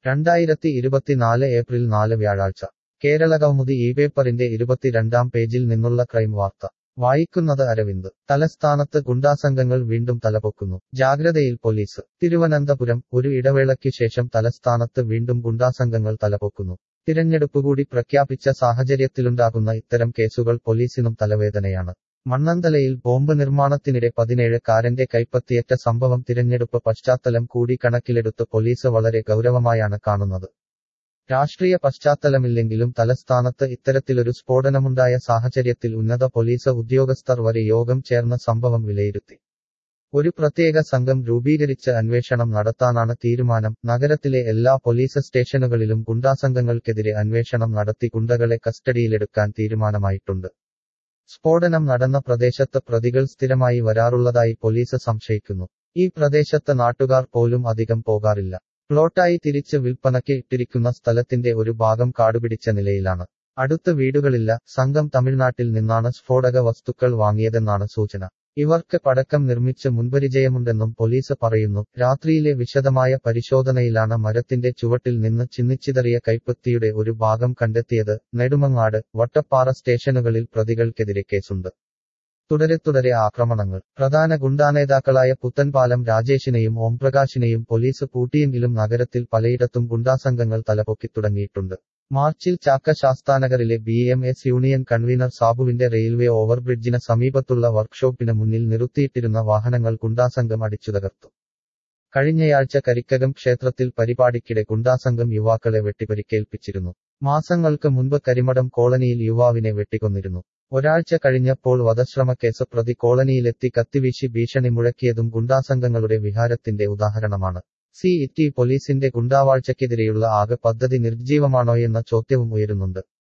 രണ്ടായിരത്തി ഇരുപത്തിനാല് ഏപ്രിൽ നാല് വ്യാഴാഴ്ച കേരളകൗമുദി ഈ പേപ്പറിന്റെ ഇരുപത്തിരണ്ടാം പേജിൽ നിന്നുള്ള ക്രൈം വാർത്ത വായിക്കുന്നത് അരവിന്ദ് തലസ്ഥാനത്ത് ഗുണ്ടാസംഘങ്ങൾ വീണ്ടും തലപൊക്കുന്നു ജാഗ്രതയിൽ പോലീസ് തിരുവനന്തപുരം ഒരു ഇടവേളയ്ക്കു ശേഷം തലസ്ഥാനത്ത് വീണ്ടും ഗുണ്ടാസംഘങ്ങൾ തലപൊക്കുന്നു തിരഞ്ഞെടുപ്പ് കൂടി പ്രഖ്യാപിച്ച സാഹചര്യത്തിലുണ്ടാകുന്ന ഇത്തരം കേസുകൾ പോലീസിനും തലവേദനയാണ് മണ്ണന്തലയിൽ ബോംബ് നിർമ്മാണത്തിനിടെ പതിനേഴ് കാരന്റെ കൈപ്പത്തിയേറ്റ സംഭവം തിരഞ്ഞെടുപ്പ് പശ്ചാത്തലം കൂടി കണക്കിലെടുത്ത് പോലീസ് വളരെ ഗൗരവമായാണ് കാണുന്നത് രാഷ്ട്രീയ പശ്ചാത്തലമില്ലെങ്കിലും തലസ്ഥാനത്ത് ഇത്തരത്തിലൊരു സ്ഫോടനമുണ്ടായ സാഹചര്യത്തിൽ ഉന്നത പോലീസ് ഉദ്യോഗസ്ഥർ വരെ യോഗം ചേർന്ന് സംഭവം വിലയിരുത്തി ഒരു പ്രത്യേക സംഘം രൂപീകരിച്ച് അന്വേഷണം നടത്താനാണ് തീരുമാനം നഗരത്തിലെ എല്ലാ പോലീസ് സ്റ്റേഷനുകളിലും ഗുണ്ടാസംഘങ്ങൾക്കെതിരെ അന്വേഷണം നടത്തി ഗുണ്ടകളെ കസ്റ്റഡിയിലെടുക്കാൻ തീരുമാനമായിട്ടുണ്ട് സ്ഫോടനം നടന്ന പ്രദേശത്ത് പ്രതികൾ സ്ഥിരമായി വരാറുള്ളതായി പോലീസ് സംശയിക്കുന്നു ഈ പ്രദേശത്ത് നാട്ടുകാർ പോലും അധികം പോകാറില്ല പ്ലോട്ടായി തിരിച്ച് വിൽപ്പനയ്ക്ക് ഇട്ടിരിക്കുന്ന സ്ഥലത്തിന്റെ ഒരു ഭാഗം കാടുപിടിച്ച നിലയിലാണ് അടുത്ത് വീടുകളില്ല സംഘം തമിഴ്നാട്ടിൽ നിന്നാണ് സ്ഫോടക വസ്തുക്കൾ വാങ്ങിയതെന്നാണ് സൂചന ഇവർക്ക് പടക്കം നിർമ്മിച്ച് മുൻപരിചയമുണ്ടെന്നും പോലീസ് പറയുന്നു രാത്രിയിലെ വിശദമായ പരിശോധനയിലാണ് മരത്തിന്റെ ചുവട്ടിൽ നിന്ന് ചിന്നിച്ചിതറിയ കൈപ്പത്തിയുടെ ഒരു ഭാഗം കണ്ടെത്തിയത് നെടുമങ്ങാട് വട്ടപ്പാറ സ്റ്റേഷനുകളിൽ പ്രതികൾക്കെതിരെ കേസുണ്ട് തുടരെ തുടരെ ആക്രമണങ്ങൾ പ്രധാന ഗുണ്ടാനേതാക്കളായ പുത്തൻപാലം രാജേഷിനെയും ഓംപ്രകാശിനെയും പോലീസ് പൂട്ടിയെങ്കിലും നഗരത്തിൽ പലയിടത്തും ഗുണ്ടാസംഘങ്ങൾ തലപൊക്കി തുടങ്ങിയിട്ടുണ്ട് മാർച്ചിൽ ചാക്ക ശാസ്താനഗറിലെ B M S union convenor സാബുവിന്റെ റെയിൽവേ ഓവർബ്രിഡ്ജിന് സമീപത്തുള്ള വർക്ക്ഷോപ്പിന് മുന്നിൽ നിർത്തിയിട്ടിരുന്ന വാഹനങ്ങൾ ഗുണ്ടാസംഘം അടിച്ചു തകർത്തു കഴിഞ്ഞയാഴ്ച കരിക്കകം ക്ഷേത്രത്തിൽ പരിപാടിക്കിടെ ഗുണ്ടാസംഘം യുവാക്കളെ വെട്ടിപരിക്കേൽപ്പിച്ചിരുന്നു മാസങ്ങൾക്ക് മുൻപ് കരിമടം കോളനിയിൽ യുവാവിനെ വെട്ടിക്കൊന്നിരുന്നു ഒരാഴ്ച കഴിഞ്ഞപ്പോൾ വധശ്രമക്കേസ് പ്രതി കോളനിയിലെത്തി കത്തിവീശി ഭീഷണി മുഴക്കിയതും ഗുണ്ടാസംഘങ്ങളുടെ വിഹാരത്തിന്റെ ഉദാഹരണമാണ് സി ഇറ്റി പോലീസിന്റെ ഗുണ്ടാവാഴ്ചയ്ക്കെതിരെയുള്ള ആകെ പദ്ധതി നിർജ്ജീവമാണോയെന്ന ചോദ്യവും ഉയരുന്നുണ്ട്